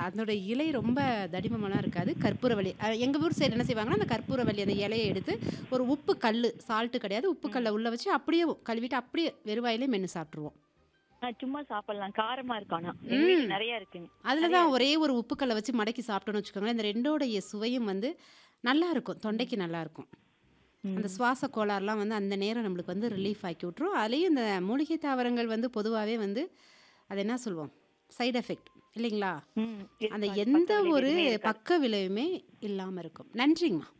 அதோட இலை ரொம்ப தடிமமாலாம் இருக்காது. கற்பூரவள்ளி. அ எங்க ஊர் சைடு என்ன செய்வாங்கன்னா, அந்த கற்பூரவள்ளி அந்த இலைய எடுத்து ஒரு உப்பு கல்லு, சால்ட் கிடையாது. உப்பு ம். கல்ல உள்ள வச்சு அப்படியே கழுவிட்டு அப்படியே வெறும் வாயிலே மென்னு சாப்பிட்டுருவோம். ஆ சும்மா சாப்பிடலாம். காரமா இருக்கும் ஆனா. எங்க வீட்ல ம். நெறைய இருக்குங்க. அதில நெறைய தான் இருக்கு. ஒரே ஒரு உப்பு கல்ல வச்சு மடக்கி சாப்பிட்டோம்னு வச்சுக்கோங்களேன், இந்த 2ஓடைய சுவையும் வந்து நல்லாருக்கும். ம். தொண்டைக்கு நல்லாருக்கும். அந்த ம். சுவாச கோளாறுலாம் வந்து அந்த நேரம் நம்மளுக்கு வந்து ரிலீஃப் ஆக்கி விட்டுரும். அதுலயும் இந்த மூலிகை தாவரங்கள் வந்து பொதுவாவே வந்து அது என்ன சொல்வோம்? சைட் எஃபெக்ட் இல்லைங்களா? ம். அந்த இருக்காது. எந்த பக்க விளைவு ஒரு எதுவுமே இருக்காது. பக்க விளைவுமே இல்லாம இருக்கும். நன்றிங்கம்மா.